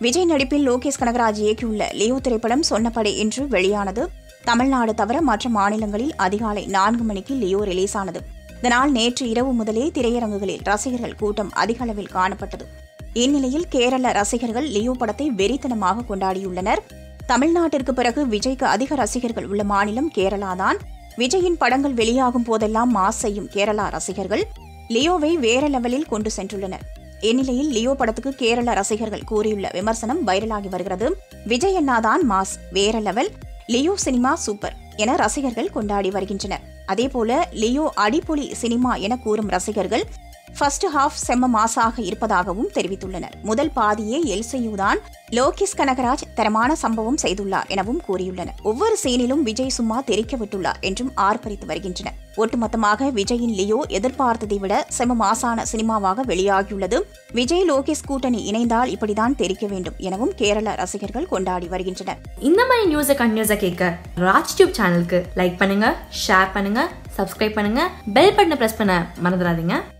விஜய் நடிப்பில் லோகேஷ் கனகராஜ் இயக்கியுள்ள லியோ திரைப்படம் சொன்னபடி இன்று வெளியானது தமிழ்நாடு தவிர மற்ற மாநிலங்களில் அதிகாலை நான்கு மணிக்கு லியோ ரிலீஸ் ஆனது இதனால் நேற்று இரவு முதலே திரையரங்குகளில் ரசிகர்கள் கூட்டம் அதிக அளவில் காணப்பட்டது இந்நிலையில் கேரள ரசிகர்கள் லியோ படத்தை வெறித்தனமாக கொண்டாடியுள்ளனர் தமிழ்நாட்டிற்கு பிறகு விஜய்க்கு அதிக ரசிகர்கள் உள்ள மாநிலம் கேரளாதான் விஜயின் படங்கள் வெளியாகும் போதெல்லாம் மாஸ் செய்யும் கேரளா ரசிகர்கள் லியோவை வேற லெவலில் கொண்டு சென்றுள்ளனர் இந்நிலையில் லியோ படத்துக்கு கேரள ரசிகர்கள் கூறியுள்ள விமர்சனம் வைரலாகி வருகிறது விஜய் அண்ணாதான் மாஸ் வேற லெவல் லியோ சினிமா சூப்பர் என ரசிகர்கள் கொண்டாடி வருகின்றனர் அதேபோல லியோ அடிப்பொலி சினிமா என கூறும் ரசிகர்கள் ஃபர்ஸ்ட் ஹாஃப் செம்ம மாசாக இருப்பதாகவும் தெரிவித்துள்ளனர் முதல் பாதியே எல்சையு தான் லோகேஷ் கனகராஜ் தரமான சம்பவம் செய்துள்ளார் எனவும் கூறியுள்ளனர் ஒவ்வொரு சீனிலும் விஜய் சும்மா தெரிக்க விட்டுள்ளார் என்றும் ஆர்ப்பரித்து வருகின்றனர் ஒட்டுமொத்தமாக விஜயின் லியோ எதிர்பார்த்ததை விட செம மாசான சினிமாவாக வெளியாகியுள்ளது விஜய் லோகேஷ் கூட்டணி இணைந்தால் இப்படிதான் தெரிக்க வேண்டும் எனவும் கேரள ரசிகர்கள் கொண்டாடி வருகின்றனர் இந்த மாதிரி நியூஸை கண்டினியூஸாக கேட்க ராஜ் டியூப் சேனலுக்கு லைக் பண்ணுங்க ஷேர் பண்ணுங்க சப்ஸ்கிரைப் பண்ணுங்க பெல் பட்டனை ப்ரெஸ் பண்ண மறந்துடாதீங்க